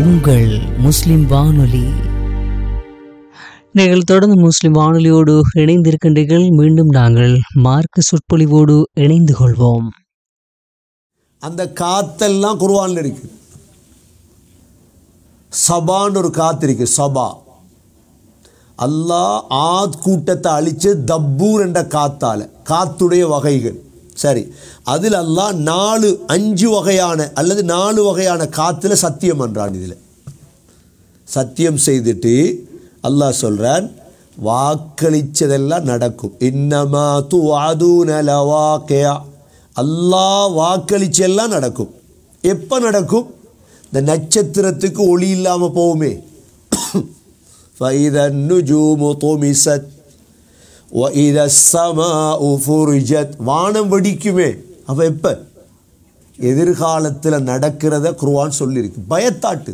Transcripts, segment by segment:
உங்கள் முஸ்லிம் வானொலி நீங்கள் தொடர்ந்து முஸ்லிம் வானொலியோடு இணைந்திருக்கின்றீர்கள் மீண்டும் நாங்கள் மார்க்க சொற்பொழிவோடு இணைந்து கொள்வோம் அந்த காத்தெல்லாம் குர்ஆன்ல இருக்கு சபான்னு ஒரு காத்து இருக்கு சபா அல்லாஹ் ஆத் கூட்டத்தை அழிச்சு தப்பூர் என்ற காத்தால காத்துடைய வகைகள் சரி அதில் அல்லாஹ் நாலு அஞ்சு வகையான அல்லது நாலு வகையான காத்துல சத்தியம் என்றான் இதில் சத்தியம் செய்துட்டு அல்லாஹ் சொல்றான் வாக்களிச்சதெல்லாம் நடக்கும் இன்னமா து லவாக்கியா அல்லாஹ் வாக்களிச்செல்லாம் நடக்கும் எப்போ நடக்கும் இந்த நட்சத்திரத்துக்கு ஒளி இல்லாமல் போகுமே فإذا النجوم طمست وإذا السماء فرجت வானம் வெடிக்குமே அப்ப எப்ப எதிர்காலத்தில் நடக்கிறத குர்ஆன் சொல்லியிருக்கு பயத்தாட்டு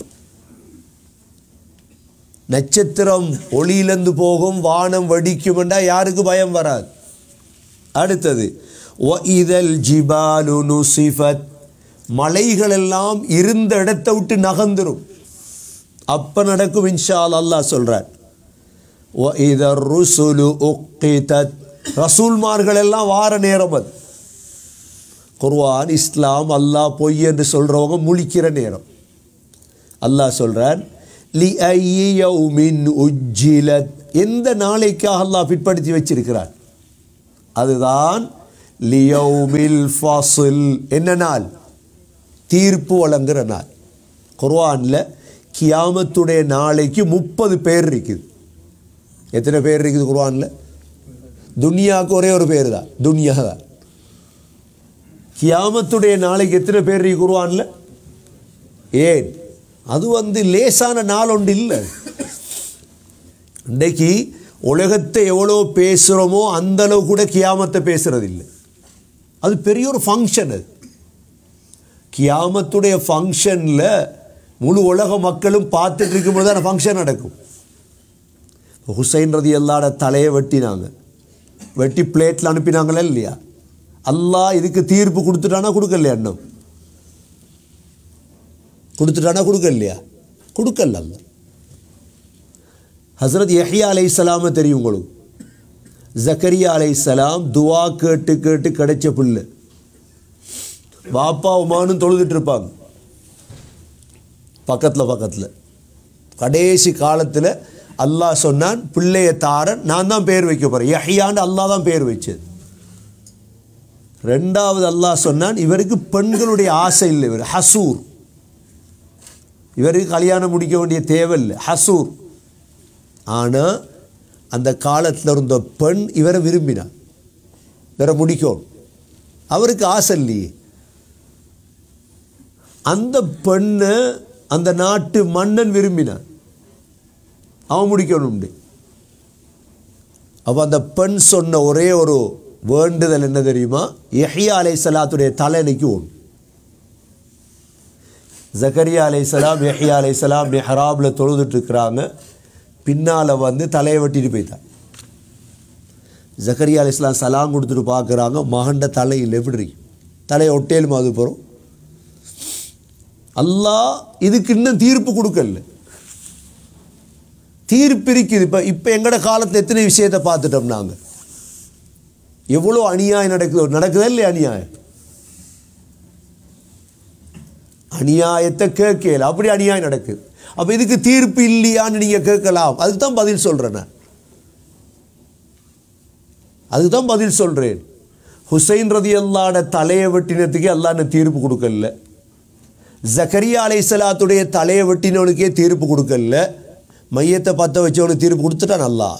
நட்சத்திரம் ஒளியிலிருந்து போகும் வானம் வெடிக்குமெண்டா யாருக்கு பயம் வராது அடுத்தது இதழ் ஜிபாலு நுசிஃபத் மலைகள் எல்லாம் இருந்த இடத்தை விட்டு நகர்ந்துரும் அப்ப நடக்கும் இன்ஷா அல்லாஹ் சொல்றார் இதர் ருசுலு உக்கிதத் ரசூல்மார்கள் எல்லாம் வார நேரம் அது குர்ஆன் இஸ்லாம் அல்லாஹ் பொய் என்று சொல்றவங்க முழிக்கிற நேரம் அல்லாஹ் சொல்றான் லி ஐயௌமின் உஜ்ஜிலத் எந்த நாளைக்காக அல்லாஹ் பிற்படுத்தி வச்சிருக்கிறார் அதுதான் லியௌமில் ஃபாசில் என்ன நாள் தீர்ப்பு வழங்குற நாள் குர்ஆனில் கியாமத்துடைய நாளைக்கு முப்பது பேர் இருக்குது எத்தனை பேர் இருக்குது குர்ஆனில் துனியாவுக்கு ஒரே ஒரு பேர் தான் துனியா தான் கியாமத்துடைய நாளைக்கு எத்தனை பேர் இருக்கு குர்ஆனில் ஏன் அது வந்து லேசான நாள் ஒன்று இல்லை இன்றைக்கு உலகத்தை எவ்வளோ பேசுகிறோமோ அந்த அளவு கூட கியாமத்தை பேசுறது இல்லை அது பெரிய ஒரு ஃபங்க்ஷன் அது கியாமத்துடைய ஃபங்க்ஷனில் முழு உலக மக்களும் பார்த்துட்டு இருக்கும்போது தான் ஃபங்க்ஷன் நடக்கும் ஹுசைன் ரதி அல்லாட தலையை வெட்டினாங்க வெட்டி பிளேட்டில் அனுப்பினாங்களா இல்லையா அல்லாஹ் இதுக்கு தீர்ப்பு கொடுத்துட்டானா கொடுக்கலையா இன்னும் கொடுத்துட்டானா கொடுக்கலையா கொடுக்கல அல்ல ஹசரத் யஹ்யா அலை சலாம தெரியும் உங்களுக்கு ஜக்கரியா அலை சலாம் துவா கேட்டு கேட்டு கிடைச்ச பிள்ளை வாப்பா உமானும் தொழுதுட்டு இருப்பாங்க பக்கத்தில் பக்கத்தில் கடைசி காலத்தில் அல்லாஹ் சொன்னான் பிள்ளைய தாரன் நான் தான் பேர் வைக்க போகிறேன் யஹ்யான்னு அல்லாஹ் தான் பேர் வச்சது ரெண்டாவது அல்லாஹ் சொன்னான் இவருக்கு பெண்களுடைய ஆசை இல்லை இவர் ஹசூர் இவருக்கு கல்யாணம் முடிக்க வேண்டிய தேவையில்லை ஹசூர் ஆனால் அந்த காலத்தில் இருந்த பெண் இவரை விரும்பினார் இவரை முடிக்கணும் அவருக்கு ஆசை இல்லையே அந்த பெண்ணை அந்த நாட்டு மன்னன் விரும்பினான் அவன் முடிக்கணும் அப்போ அந்த பெண் சொன்ன ஒரே ஒரு வேண்டுதல் என்ன தெரியுமா யஹியா அலை சலாத்துடைய தலைனைக்கு ஒன்று ஜக்கரியா அலை சலாம் யஹியா அலை சலாம் மெஹராபில் தொழுதுட்டு இருக்கிறாங்க பின்னால் வந்து தலையை வெட்டிட்டு போயிட்டான் ஜக்கரியா அலை இஸ்லாம் சலாம் கொடுத்துட்டு பார்க்குறாங்க மகண்ட தலையில் எப்படி இருக்கு தலையை ஒட்டேலும் அது போகிறோம் அல்லாஹ் இதுக்கு இன்னும் தீர்ப்பு கொடுக்கல தீர்ப்பு இருக்குது இப்போ இப்போ எங்கட காலத்தில் எத்தனை விஷயத்தை பார்த்துட்டோம் நாங்கள் எவ்வளோ அநியாயம் நடக்குது நடக்குதா இல்லையா அநியாயம் அநியாயத்தை கேட்கல அப்படி அநியாயம் நடக்குது அப்போ இதுக்கு தீர்ப்பு இல்லையான்னு நீங்கள் கேட்கலாம் அதுக்கு தான் பதில் சொல்கிறேன் நான் அதுக்கு தான் பதில் சொல்கிறேன் ஹுசைன் ரதி அல்லாட தலையை வெட்டினத்துக்கே அல்லான்னு தீர்ப்பு கொடுக்கல ஜக்கரியா அலை சலாத்துடைய தலையை வெட்டினவனுக்கே தீர்ப்பு கொடுக்கல மையத்தை பற்ற வச்சவனுக்கு தீர்ப்பு கொடுத்துட்டான் நல்லா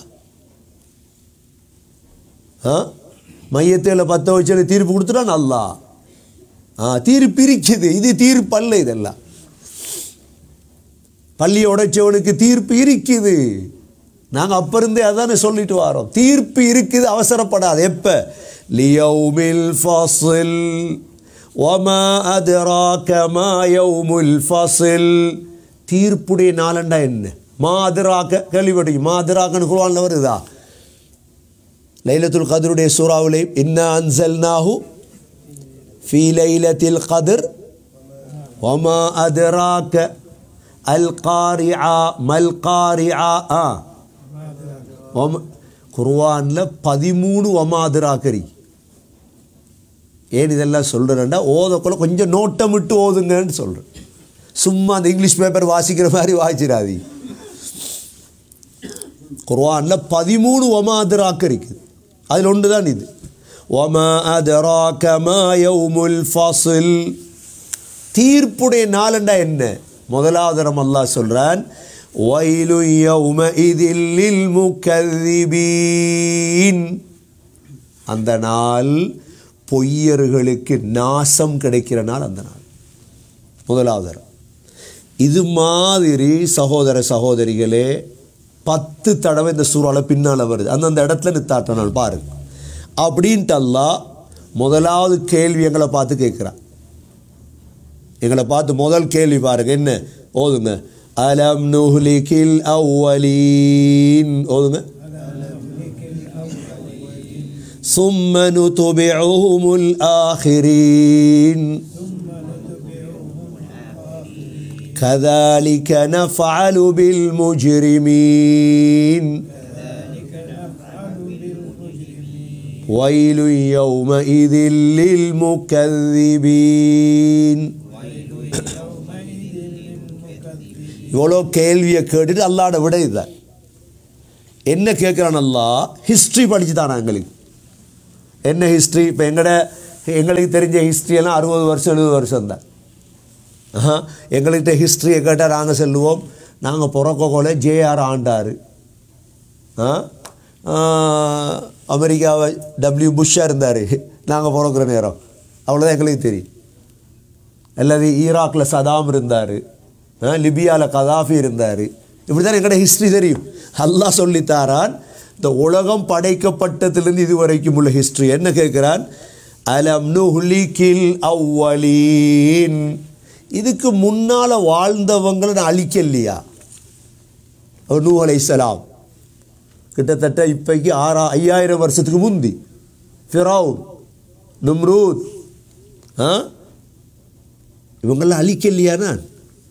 ஆ மையத்தில் பற்ற வச்சவனுக்கு தீர்ப்பு கொடுத்துட்டான் நல்லா ஆ தீர்ப்பு இருக்குது இது தீர்ப்பு அல்ல இதெல்லாம் பள்ளி உடைச்சவனுக்கு தீர்ப்பு இருக்குது நாங்கள் அப்போ இருந்தே அதானே சொல்லிட்டு வரோம் தீர்ப்பு இருக்குது அவசரப்படாது எப்போ லியௌமில் ஃபாசில் ஒமா அதிராக மா யௌமுல் ஃபசில் தீர்ப்புடைய நாளண்டா என்ன மா அதிராக்க கேள்விப்பட்டீங்க மா அதிராக்கன்னு குருவானில் வருதா லைலத்துல் கதருடைய சூறாவிலே இன்னா அன்சல் நாஹு ஃபீ லைலத்தில் கதிர் ஒமா அதிராக்க அல் காரிஆ மல் காரிஆ ஆ ஒம- குர்ஆன்ல பதிமூணு ஒமாதிராக்கரி ஏன் இதெல்லாம் சொல்கிறேன்டா ஓதக்குள்ள கொஞ்சம் நோட்டமிட்டு ஓதுங்கன்னு சொல்கிறேன் சும்மா அந்த இங்கிலீஷ் பேப்பர் வாசிக்கிற மாதிரி வாசிச்சிடாதீ குர்ஆனில் பதிமூணு ஒமாதிராக்கு இருக்குது அதில் ஒன்று தான் இது ஒமா அதராக மா யௌமுல் ஃபஸ்ல் தீர்ப்புடைய நாளண்டா என்ன முதலாவது தரம் அல்லாஹ் சொல்றான் வயலு யௌமஇதில் லில் முகذிபீன் அந்த நாள் பொய்யர்களுக்கு நாசம் கிடைக்கிற நாள் அந்த நாள் முதலாவது தரம் இது மாதிரி சகோதர சகோதரிகளே பத்து தடவை இந்த சூறால பின்னால் வருது அந்தந்த இடத்துல நித்தாட்ட நாள் பாருங்க அப்படின்ட்டு அல்லாஹ் முதலாவது கேள்வி எங்களை பார்த்து கேட்குறான் எங்களை பார்த்து முதல் கேள்வி பாருங்க என்ன ஓதுங்க அலம் நுஹ்லிகில் அவ்வலீன் ஓதுங்க ثم نتبعهم الآخرين كذلك نفعل بالمجرمين ويل يومئذ للمكذبين இவ்வளோ கேள்வியை கேட்டுட்டு அல்லாட விட இதுதான் என்ன கேட்குறான் அல்லா ஹிஸ்ட்ரி படிச்சு தானா எங்களுக்கு என்ன ஹிஸ்ட்ரி இப்போ எங்கட எங்களுக்கு தெரிஞ்ச ஹிஸ்ட்ரியெல்லாம் அறுபது வருஷம் எழுபது வருஷம் தான் ஆஹா, எங்கள்கிட்ட ஹிஸ்ட்ரியை கேட்டால் நாங்கள் சொல்லுவோம் நாங்கள் பிறக்கோல ஜேஆர் ஆண்டார் ஆ ஆ, அமெரிக்காவை டபிள்யூ புஷ்ஷாக இருந்தார் நாங்கள் பிறக்கிற நேரம் அவ்வளோதான் எங்களுக்கு தெரியும் அல்லது ஈராக்கில் சதாம் இருந்தார் லிபியாவில் கதாஃபி இருந்தார் இப்படி தான் எங்களோட ஹிஸ்ட்ரி தெரியும் அல்லாஹ் சொல்லித்தாரான் இந்த உலகம் படைக்கப்பட்டதிலிருந்து இது வரைக்கும் உள்ள ஹிஸ்ட்ரி என்ன கேட்குறான் அலம் நுஹ்லிகில் அவ்வலீன் இதுக்கு முன்னால் வாழ்ந்தவங்களை நான் அழிக்கலையா நூ அலைஹிஸ்ஸலாம் கிட்டத்தட்ட இப்போக்கு ஆறா ஐயாயிரம் வருஷத்துக்கு முந்தி ஃபிரௌன் நும்ரூத் ஆ இவங்கெல்லாம் அழிக்கலையா நான்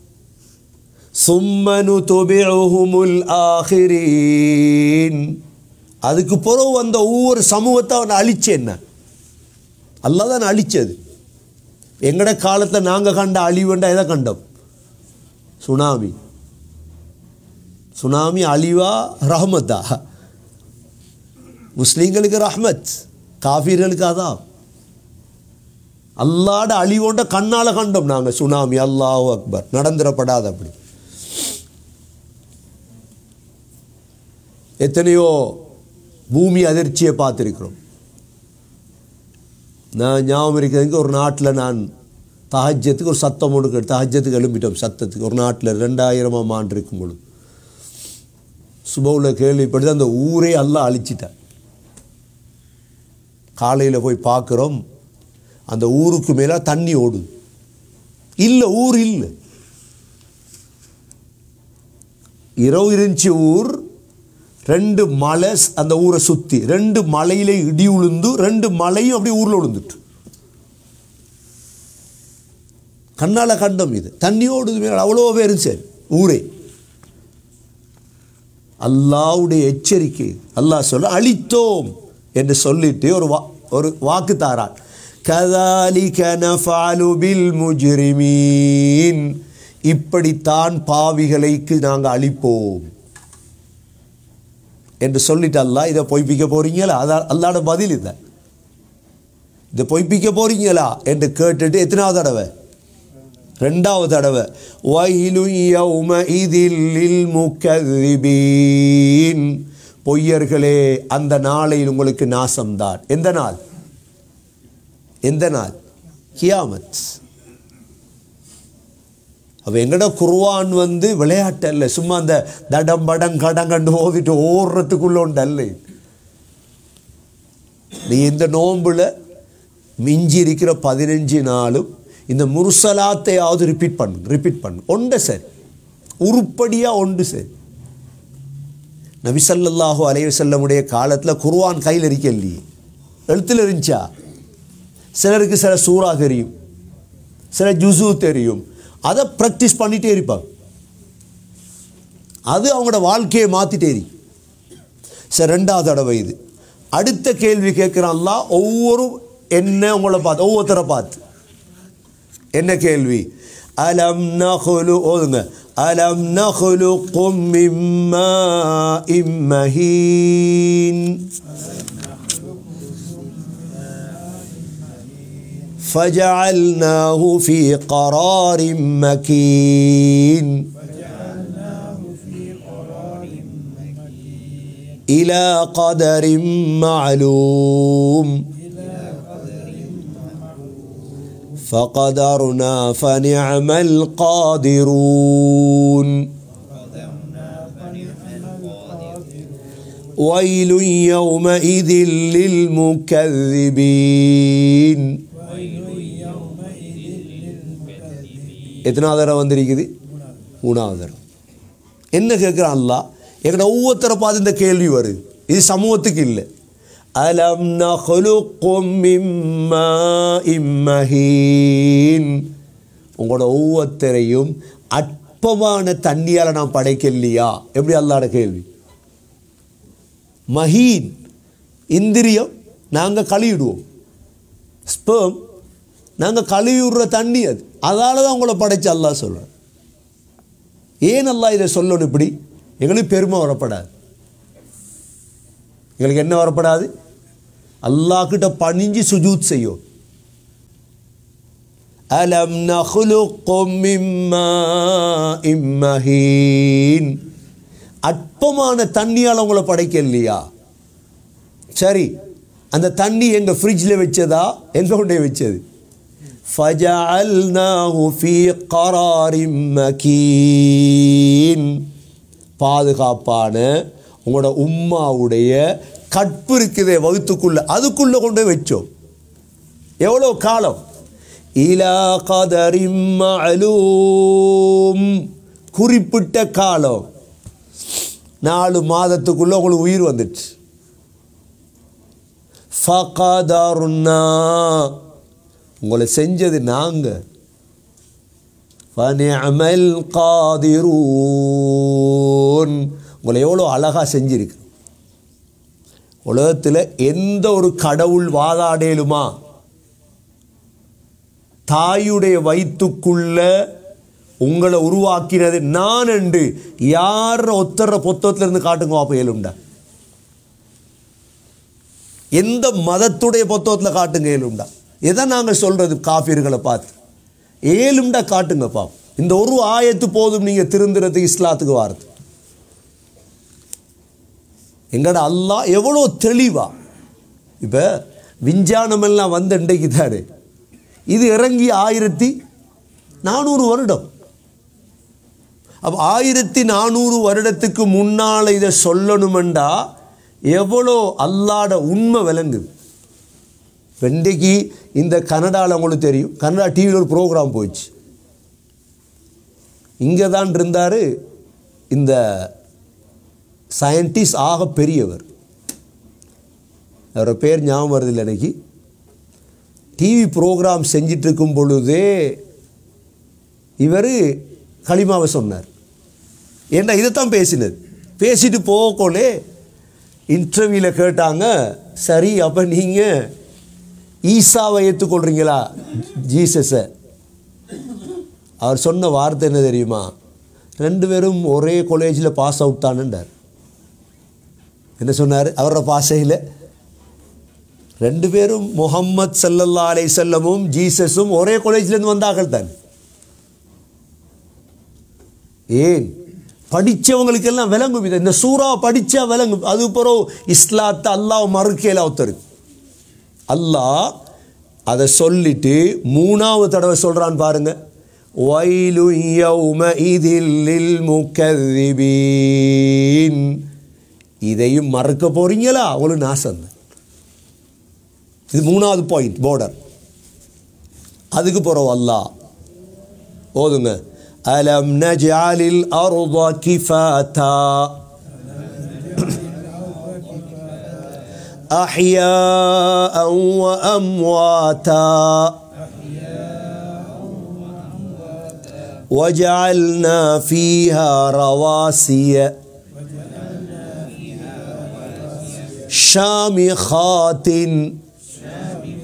சும்மனு தொபிழுமுல் ஆஹிரீன் அதுக்கு பிறகு வந்த ஒவ்வொரு சமூகத்தை அவனை அழிச்சேன் நான் அல்லாஹ் தான் அழிச்சது எங்கட காலத்தில் நாங்கள் கண்ட அழிவுண்டா எதை கண்டோம் சுனாமி சுனாமி அழிவா ரஹமத்தா முஸ்லீம்களுக்கு ரஹ்மத் காஃபீர்களுக்கு அதான் அல்லாட அழிவோண்ட கண்ணால கண்டோம் நாங்கள் சுனாமி அல்லாஹ் அக்பர் நடந்துடப்படாது அப்படி எத்தனையோ பூமி அதிர்ச்சியை பார்த்துருக்கிறோம் நான் ஞாபகம் இருக்கிறதுக்கு ஒரு நாட்டில் நான் தஹஜத்துக்கு ஒரு சத்தம் ஒன்று கேட்டு தஹஜத்துக்கு எழும்பிட்டோம் சத்தத்துக்கு ஒரு நாட்டில் ரெண்டாயிரமாம் ஆண்டு இருக்கும் பொழுது சுபவில் கேள்விப்பட்டு அந்த ஊரே எல்லாம் அழிச்சிட்டேன் காலையில் போய் பார்க்குறோம் அந்த ஊருக்கு மேலே தண்ணி ஓடுது இல்லை ஊர் இல்லை இரவு இருந்துச்சு ஊர் ரெண்டு மலை ஸ்- அந்த ஊரை சுற்றி ரெண்டு மலையில இடி உளுந்து ரெண்டு மலையும் அப்படியே ஊரில் விழுந்துட்டு கண்ணால் கண்டோம் இது தண்ணி ஓடுது மேலே அவ்வளோ பேர் சரி ஊரே அல்லாவுடைய எச்சரிக்கை அல்லாஹ் சொல்ல அழித்தோம் என்று சொல்லிட்டு ஒரு வா ஒரு வாக்கு தாரான் கதாலிக நஃபாலு பில் முஜ்ரிமீன் இப்படித்தான் பாவிகளைக்கு நாங்கள் அழிப்போம் என்று சொல்லிட்டு அல்லாஹ் இதை பொய்ப்பிக்க போறீங்களா அதான் அல்லாட பதில் இதை இதை பொய்ப்பிக்க போறீங்களா என்று கேட்டுட்டு எத்தனாவது தடவை ரெண்டாவது தடவை வயலு யௌமஇதில் லில் முகذிபீன் பொய்யர்களே அந்த நாளையில் உங்களுக்கு நாசம்தான் எந்த நாள் எந்த நாள் கியாமத் அப்போ எங்கட குர்வான் வந்து விளையாட்டு அல்ல சும்மா அந்த தடம் படம் கடங்கண்டு ஓதிட்டு ஓடுறதுக்குள்ள உண்டு அல்ல இது. நீ இந்த நோன்புல மிஞ்சி இருக்கிற பதினஞ்சு நாளும் இந்த முருசலாத்தையாவது ரிப்பீட் பண்ணு ரிப்பீட் பண்ணு ஒன்று சரி உருப்படியாக ஒன்று சரி நபிசல்லாஹு அலைவசல்லமுடைய காலத்தில் குர்ஆன் கையில் இருக்கலையே எழுத்தில் இருந்துச்சா சிலருக்கு சில சூறா தெரியும் சில ஜுசு தெரியும் அதை ப்ராக்டிஸ் பண்ணிட்டே இருப்பாங்க அது அவங்களோட வாழ்க்கையை மாற்றிட்டே இருக்கு சரி ரெண்டாவது தடவை இது அடுத்த கேள்வி கேட்குறான் அல்லாஹ் ஒவ்வொரு என்ன உங்களை பார்த்து ஒவ்வொருத்தரை பார்த்து என்ன கேள்வி அலம் நகுலு ஓதுங்க அலம் நகுலு மிம்மா இம்மஹீன் فجعلناه في قرار مكين إلى قدر معلوم فقدرنا فنعم القادرون ويل يومئذ للمكذبين எத்தனாவது தடவை வந்திருக்குது மூணாவது தடவை என்ன கேட்குறான் அல்லாஹ் எங்கட ஒவ்வொருத்தரை பார்த்து இந்த கேள்வி வருது இது சமூகத்துக்கு இல்லை அலம் நஹலுக்கும் மிம்மா இம்மஹீன் உங்களோட ஒவ்வொருத்தரையும் அற்பமான தண்ணியால் நான் படைக்கலையா எப்படி அல்லாட கேள்வி மஹீன் இந்திரியம் நாங்கள் கழுவிடுவோம் ஸ்பேம் நாங்கள் கழுவி விடுற தண்ணி அது அதால தான் உங்களை படைச்சு அல்லாஹ் சொல்கிறேன் ஏன் அல்லாஹ் இதை சொல்லணும் இப்படி எங்களுக்கு பெருமை வரப்படாது எங்களுக்கு என்ன வரப்படாது அல்லாஹ்கிட்ட பணிஞ்சு சுஜூத் செய்யும் அலம் நஹ்லுக்கும் மிம்மா இம்மஹீன் அற்பமான தண்ணியால் உங்களை படைக்கலையா சரி அந்த தண்ணி எங்கள் ஃப்ரிட்ஜில் வச்சதா எங்க கொண்டே வச்சது فجعلناه في قرار مكين பாதுகாப்பான உங்களோட உம்மாவுடைய கற்பு இருக்குதே வகுத்துக்குள்ள அதுக்குள்ள கொண்டு போய் வச்சோம் எவ்வளோ காலம் இலா கதரிம் மஅலூம் குறிப்பிட்ட காலம் நாலு மாதத்துக்குள்ள உங்களுக்கு உயிர் வந்துடுச்சு ஃபகதர்னா உங்களை செஞ்சது நாங்கள் ஃபனிஅமல் காதிரூன் உங்களை எவ்வளோ அழகாக செஞ்சிருக்கு உலகத்தில் எந்த ஒரு கடவுள் வாதாடேலுமா தாயுடைய வயிற்றுக்குள்ள உங்களை உருவாக்கினது நான் என்று யார் ஒத்தர பொத்தத்திலிருந்து காட்டுங்க அப்போ ஏழுண்டா எந்த மதத்துடைய பொத்தத்தில் காட்டுங்க ஏழுண்டா எதை நாங்கள் சொல்கிறது காஃபியர்களை பார்த்து ஏழும்டா காட்டுங்கப்பா இந்த ஒரு ஆயத்து போதும் நீங்கள் திருந்துறதுக்கு இஸ்லாத்துக்கு வாரது எங்கட அல்லாஹ் எவ்வளோ தெளிவா இப்போ விஞ்ஞானமெல்லாம் வந்த இன்றைக்கு தாரு இது இறங்கி ஆயிரத்தி நானூறு வருடம் அப்போ ஆயிரத்தி நானூறு வருடத்துக்கு முன்னால் இதை சொல்லணுமெண்டா எவ்வளோ அல்லாட உண்மை விளங்குது இன்றைக்கு இந்த கனடாவில் உங்களுக்கு தெரியும் கனடா டிவியில் ஒரு ப்ரோக்ராம் போயிடுச்சு இங்கே தான் இருந்தார் இந்த சயின்டிஸ்ட் ஆக பெரியவர் அவரோட பேர் ஞாபகம் வருதில்லை எனக்கு டிவி ப்ரோக்ராம் செஞ்சிட்டு இருக்கும் பொழுதே இவர் களிமாவை சொன்னார் ஏன்னா இதைத்தான் பேசினது பேசிட்டு போகக்கோலே இன்டர்வியூவில் கேட்டாங்க சரி அப்போ நீங்கள் ஈசாவை ஏற்றுக்கொள்கிறீங்களா ஜீசஸை அவர் சொன்ன வார்த்தை என்ன தெரியுமா ரெண்டு பேரும் ஒரே காலேஜில் பாஸ் அவுட் தானுண்டார் என்ன சொன்னார் அவரோட பாஷையில் ரெண்டு பேரும் முகம்மது சல்லல்லா அலை செல்லமும் ஜீசஸும் ஒரே காலேஜ்லேருந்து வந்தார்கள் தான் ஏன் படித்தவங்களுக்கெல்லாம் விளங்கும் இது இந்த சூறா படித்தா விளங்கும் அது பிறகு இஸ்லாத்தை அல்லாஹ் மறுக்கையில் ஒருத்தருக்கு அல்லாஹ் அதை சொல்லிட்டு மூணாவது தடவை சொல்கிறான் பாருங்க வயலு யௌம இதில் முக்கதிபீன் இதையும் மறக்க போறீங்களா அவங்களுக்கு நாசம் தான். இது மூணாவது பாயிண்ட் பார்டர் அதுக்கு போகிறோம் அல்லாஹ் ஓதுங்க அலம் நஜாலில் அருض கிஃபாத்தா أحياء وأمواتا وجعلنا فيها رواسي شامخات